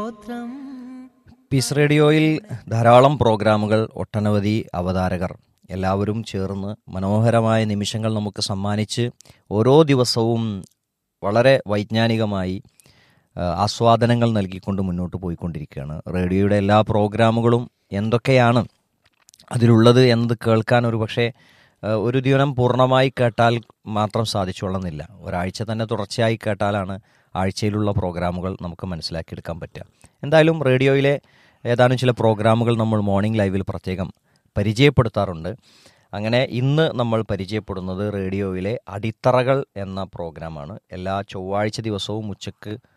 സ്തോത്രം പീസ് റേഡിയോയിൽ ധാരാളം പ്രോഗ്രാമുകൾ ഒട്ടനവധി അവതാരകർ എല്ലാവരും ചേർന്ന് മനോഹരമായ നിമിഷങ്ങൾ നമുക്ക് സമ്മാനിച്ച് ഓരോ ദിവസവും വളരെ വൈജ്ഞാനികമായി ആ, ആസ്വാദനങ്ങൾ നൽകിക്കൊണ്ട് മുന്നോട്ട് പോയിക്കൊണ്ടിരിക്കുകയാണ് റേഡിയോയുടെ എല്ലാ പ്രോഗ്രാമുകളും എന്തൊക്കെയാണ് അതിലുള്ളത് എന്നത് കേൾക്കാൻ ഒരു പക്ഷേ ആ, ഒരു ദിനം പൂർണ്ണമായി കേട്ടാൽ മാത്രം സാധിച്ചുകൊള്ളുന്നില്ല ഒരാഴ്ച തന്നെ തുടർച്ചയായി കേട്ടാലാണ് ആഴ്ചയിലുള്ള പ്രോഗ്രാമുകൾ നമുക്ക് മനസ്സിലാക്കിയെടുക്കാൻ പറ്റുക എന്തായാലും റേഡിയോയിലെ ഏതാനും ചില പ്രോഗ്രാമുകൾ നമ്മൾ മോർണിംഗ് ലൈവിൽ പ്രത്യേകം പരിചയപ്പെടുത്താറുണ്ട് അങ്ങനെ ഇന്ന് നമ്മൾ പരിചയപ്പെടുന്നത് റേഡിയോയിലെ അടിത്തറകൾ എന്ന പ്രോഗ്രാമാണ് എല്ലാ ചൊവ്വാഴ്ച ദിവസവും ഉച്ചക്ക്